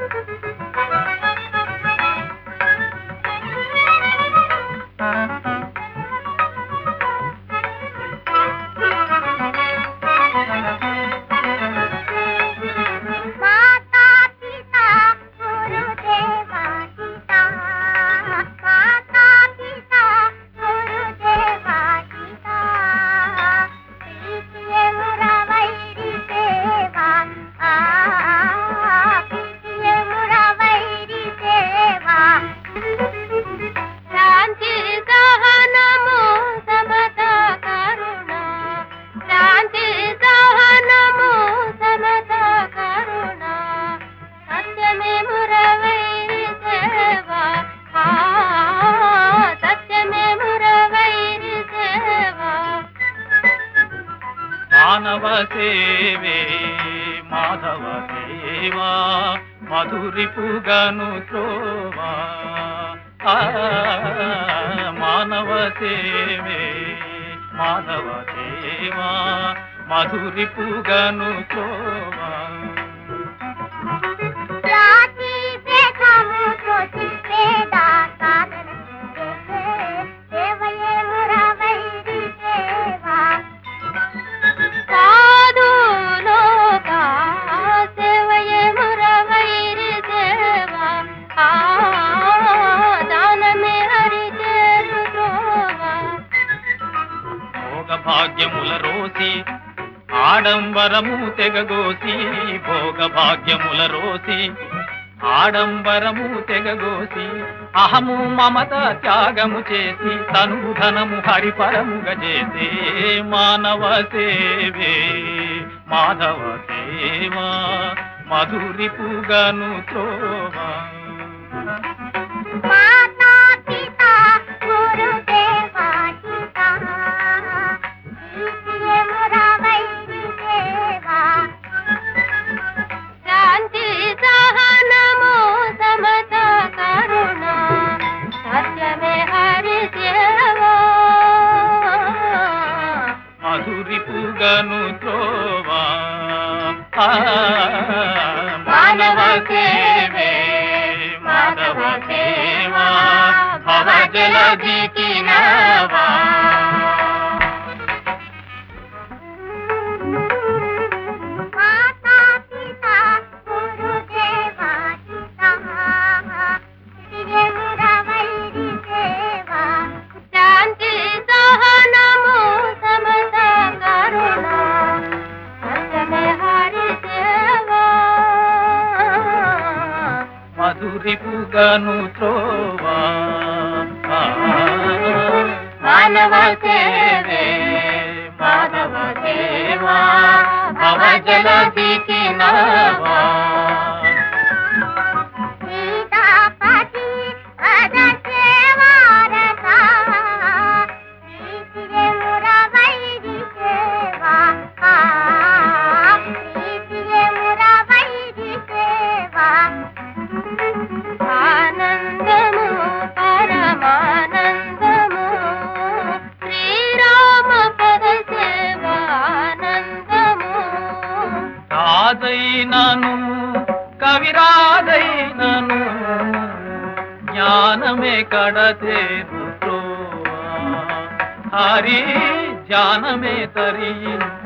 మాతా పితా గురుదేవా పితా మాతా పితా గురుదేవా పితా ప్రీతియముర వైరి దేవా ఆ ప్రీతియముర వైరి దేవా శాంతి సహనము సమత కరుణ శాంతి సహనము సమత కరుణ సత్యమే మురవైరి సేవా ఆ సత్యమే మురవైరి సేవా మానవ సేవే మాధవ సేవా మధురిపుగను త్రోవా ఆ, మానవ సేవే మాధవ సేవా మధురిపుగను త్రోవా జాతి భేదము త్రోసి పేద సాధన చేసే సేవయే మురవైరి సేవా సాధులోక సేవయే మురవైరి సేవా ఆ దానమే హరి చేరు త్రోవా భోగ భాగ్యముల రోసి ఆడంబరము తెగగోసి భోగ భాగ్యముల రోసి ఆడంబరము తెగగోసి అహము మమత త్యాగము చేసి తనువు ధనము హరిపరముగ చేసే మానవ సేవే మాధవ సేవా మధురిపుగను త్రోవా మాతా పితా గురుదేవా పితా ప్రీతియే మురవైరి దేవా శాంతి సహనము సమత కరుణ సత్యమే హరి సేవా మధురిపుగను త్రోవా ఆ, మానవ సేవే మాధవ సేవా భవ జలధికి నవా మాతా పితా గురుదేవా పితా ప్రియ మురవైరి సేవా శాంతి సహనము సమత కరుణ సత్యమే హరి సేవా మధురిపుగను త్రోవా ఆ, మానవ సేవే మాధవ సేవా భవ జలధికి నవా సీతాపతి పద సేవారత ప్రీతియే మురవైరి సేవా ఆ, ప్రీతియే మురవైరి సేవా ఆనందము పరమానందము శ్రీరామ పద సేవా ఆనందము రాజైనను కవిరాజైనను జ్ఞానమే కడతేరు హరి జ్ఞానమే తరియించు